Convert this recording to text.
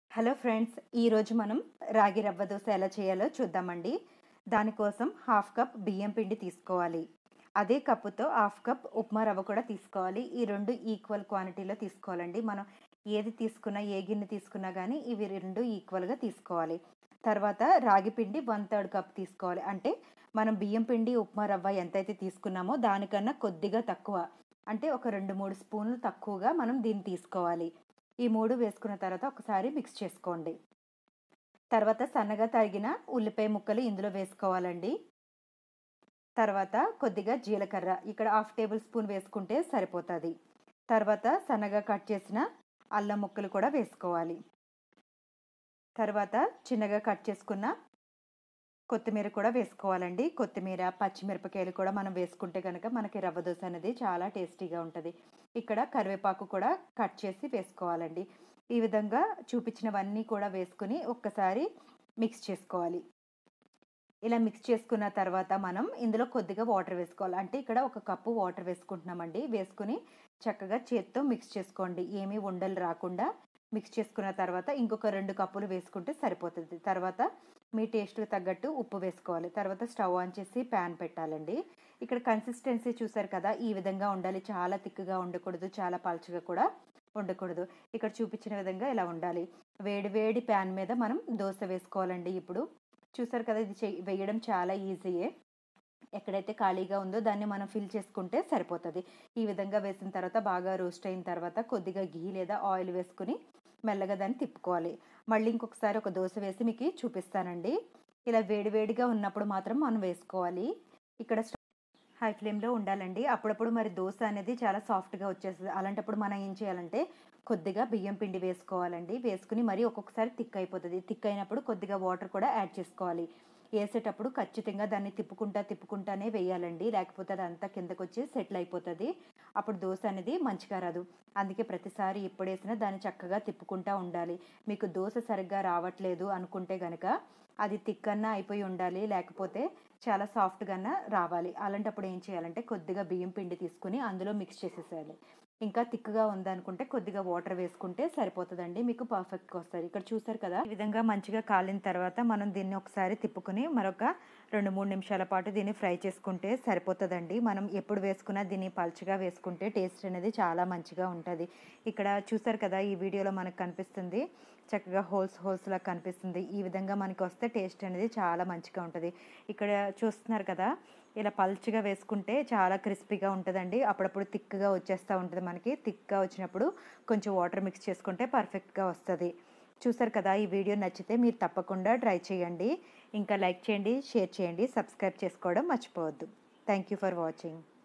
hello friends ఈరోజు మనం రాగి రవ్వ దోశ ఎలా చేయాలో చూద్దామండి దానికోసం హాఫ్ కప్ బియ్యం పిండి తీసుకోవాలి అదే కప్పుతో హాఫ్ కప్ ఉప్మా రవ్వ కూడా తీసుకోవాలి ఈ రెండు ఈక్వల్ క్వాంటిటీలో తీసుకోవాలండి మనం ఏది తీసుకున్నా ఏ గిన్నె తీసుకున్నా కానీ ఇవి రెండు ఈక్వల్గా తీసుకోవాలి తర్వాత రాగి పిండి వన్ థర్డ్ కప్ తీసుకోవాలి అంటే మనం బియ్యం పిండి ఉప్మా రవ్వ ఎంతైతే తీసుకున్నామో దానికన్నా కొద్దిగా తక్కువ అంటే ఒక రెండు మూడు స్పూన్లు తక్కువగా మనం దీన్ని తీసుకోవాలి ఈ మూడు వేసుకున్న తర్వాత ఒకసారి మిక్స్ చేసుకోండి తర్వాత సన్నగా తరిగిన ఉల్లిపాయ ముక్కలు ఇందులో వేసుకోవాలండి తర్వాత కొద్దిగా జీలకర్ర ఇక్కడ హాఫ్ టేబుల్ స్పూన్ వేసుకుంటే సరిపోతుంది తర్వాత సన్నగా కట్ చేసిన అల్లం ముక్కలు కూడా వేసుకోవాలి తర్వాత చిన్నగా కట్ చేసుకున్న కొత్తిమీర కూడా వేసుకోవాలండి కొత్తిమీర పచ్చిమిరపకాయలు కూడా మనం వేసుకుంటే కనుక మనకి రవ్వ దోశ అనేది చాలా టేస్టీగా ఉంటుంది ఇక్కడ కరివేపాకు కూడా కట్ చేసి వేసుకోవాలండి ఈ విధంగా చూపించినవన్నీ కూడా వేసుకుని ఒక్కసారి మిక్స్ చేసుకోవాలి ఇలా మిక్స్ చేసుకున్న తర్వాత మనం ఇందులో కొద్దిగా వాటర్ వేసుకోవాలి అంటే ఇక్కడ ఒక కప్పు వాటర్ వేసుకుంటున్నామండి వేసుకుని చక్కగా చేత్తో మిక్స్ చేసుకోండి ఏమీ ఉండలు రాకుండా మిక్స్ చేసుకున్న తర్వాత ఇంకొక రెండు కప్పులు వేసుకుంటే సరిపోతుంది తర్వాత మీ టేస్ట్కి తగ్గట్టు ఉప్పు వేసుకోవాలి తర్వాత స్టవ్ ఆన్ చేసి ప్యాన్ పెట్టాలండి ఇక్కడ కన్సిస్టెన్సీ చూసారు కదా ఈ విధంగా ఉండాలి చాలా తిక్కుగా ఉండకూడదు చాలా పలుచగా కూడా ఉండకూడదు ఇక్కడ చూపించిన విధంగా ఇలా ఉండాలి వేడి వేడి ప్యాన్ మీద మనం దోశ వేసుకోవాలండి ఇప్పుడు చూసారు కదా ఇది వేయడం చాలా ఈజీయే ఎక్కడైతే ఖాళీగా ఉందో దాన్ని మనం ఫిల్ చేసుకుంటే సరిపోతుంది ఈ విధంగా వేసిన తర్వాత బాగా రోస్ట్ అయిన తర్వాత కొద్దిగా గీ లేదా ఆయిల్ వేసుకుని మెల్లగా దాన్ని తిప్పుకోవాలి మళ్ళీ ఇంకొకసారి ఒక దోశ వేసి మీకు చూపిస్తానండి ఇలా వేడివేడిగా ఉన్నప్పుడు మాత్రం మనం వేసుకోవాలి ఇక్కడ హై ఫ్లేమ్లో ఉండాలండి అప్పుడప్పుడు మరి దోశ అనేది చాలా సాఫ్ట్గా వచ్చేస్తుంది అలాంటప్పుడు మనం ఏం చేయాలంటే కొద్దిగా బియ్యం పిండి వేసుకోవాలండి వేసుకుని మరీ ఒక్కొక్కసారి థిక్ అయిపోతుంది థిక్ అయినప్పుడు కొద్దిగా వాటర్ కూడా యాడ్ చేసుకోవాలి వేసేటప్పుడు ఖచ్చితంగా దాన్ని తిప్పుకుంటా తిప్పుకుంటానే వేయాలండి లేకపోతే అది అంతా కిందకు వచ్చి సెటిల్ అయిపోతుంది అప్పుడు దోశ అనేది మంచిగా రాదు అందుకే ప్రతిసారి ఎప్పుడు వేసినా దాన్ని చక్కగా తిప్పుకుంటా ఉండాలి మీకు దోశ సరిగ్గా రావట్లేదు అనుకుంటే కనుక అది తిక్కన్నా అయిపోయి ఉండాలి లేకపోతే చాలా సాఫ్ట్గానా రావాలి అలాంటప్పుడు ఏం చేయాలంటే కొద్దిగా బియ్యం పిండి తీసుకుని అందులో మిక్స్ చేసేసేయాలి ఇంకా థిక్గా ఉందనుకుంటే కొద్దిగా వాటర్ వేసుకుంటే సరిపోతుందండి మీకు పర్ఫెక్ట్గా వస్తుంది ఇక్కడ చూసారు కదా ఈ విధంగా మంచిగా కాలిన తర్వాత మనం దీన్ని ఒకసారి తిప్పుకుని మరొక రెండు మూడు నిమిషాల పాటు దీన్ని ఫ్రై చేసుకుంటే సరిపోతుందండి మనం ఎప్పుడు వేసుకున్నా దీన్ని పల్చగా వేసుకుంటే టేస్ట్ అనేది చాలా మంచిగా ఉంటుంది ఇక్కడ చూసారు కదా ఈ వీడియోలో మనకు కనిపిస్తుంది చక్కగా హోల్స్ హోల్స్ లాగా కనిపిస్తుంది ఈ విధంగా మనకి వస్తే టేస్ట్ అనేది చాలా మంచిగా ఉంటుంది ఇక్కడ చూస్తున్నారు కదా ఇలా పల్చగా వేసుకుంటే చాలా క్రిస్పీగా ఉంటుందండి అప్పుడప్పుడు థిక్గా వచ్చేస్తూ ఉంటుంది మనకి థిక్గా వచ్చినప్పుడు కొంచెం వాటర్ మిక్స్ చేసుకుంటే పర్ఫెక్ట్గా వస్తుంది చూసారు కదా ఈ వీడియో నచ్చితే మీరు తప్పకుండా ట్రై చేయండి ఇంకా లైక్ చేయండి షేర్ చేయండి సబ్స్క్రైబ్ చేసుకోవడం మర్చిపోవద్దు థ్యాంక్ యూ ఫర్ వాచింగ్